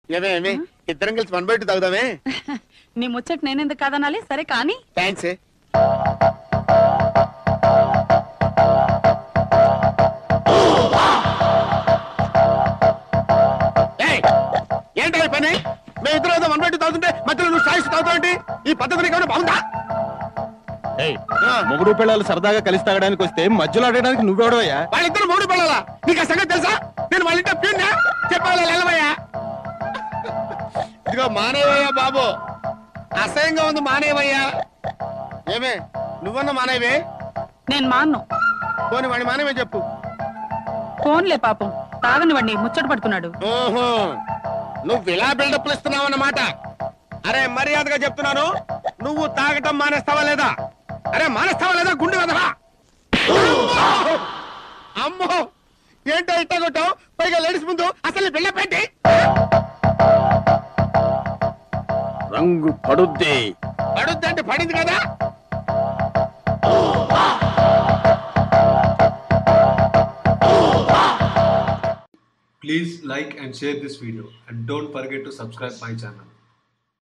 ఏమే ఏమే ఇద్దరం కలిసి వన్ బయట తాగుదామే నీ ముచ్చట నేనెందుకు కాదనాలి సరే కానీ థ్యాంక్స్ ఏంటో ఈ పని మేము ఇద్దరు ఏదో వన్ బయట తాగుతుంటే మధ్యలో నువ్వు సాయిస్తూ తాగుతావు ఈ పద్ధతి నీకు ఏమైనా బాగుందా ఆ. మొగుడు పిల్లలు సరదాగా కలిసి తాగడానికి వస్తే మధ్యలో ఆడడానికి నువ్వెవడవయ్యా వాళ్ళిద్దరు మూడు పిల్లలా నీకు ఆ సంగతి తెలుసా నేను వాళ్ళ ఇంట్లో ప్యూన్నా చెప్పాలి వెళ్ళవయ్యా ఇదిగో మానేవయ్యా బాబు అసహ్యంగా ఉంది మానేవయ్యా ఏమే నువ్వన్న మానేవే నేను మాన్ను పోని వాడి మానేవే చెప్పు ఫోన్లే పాపం తాగనివ్వండి ముచ్చట పడుతున్నాడు ఓహో నువ్వు ఇలా బిల్డప్లు ఇస్తున్నావు అన్నమాట అరే మర్యాదగా చెప్తున్నాను నువ్వు తాగటం మానేస్తావా లేదా అరే మానేస్తావా లేదా గుండె వదలా అమ్మో ఏంటో ఇట్ట కొట్టావు పైగా లేడీస్ ముందు అసలు బిళ్ళ పెట్టి రంగు పడుద్ది పడుద్దంటే పడింది కదా Please like and share this video and don't forget to subscribe my channel.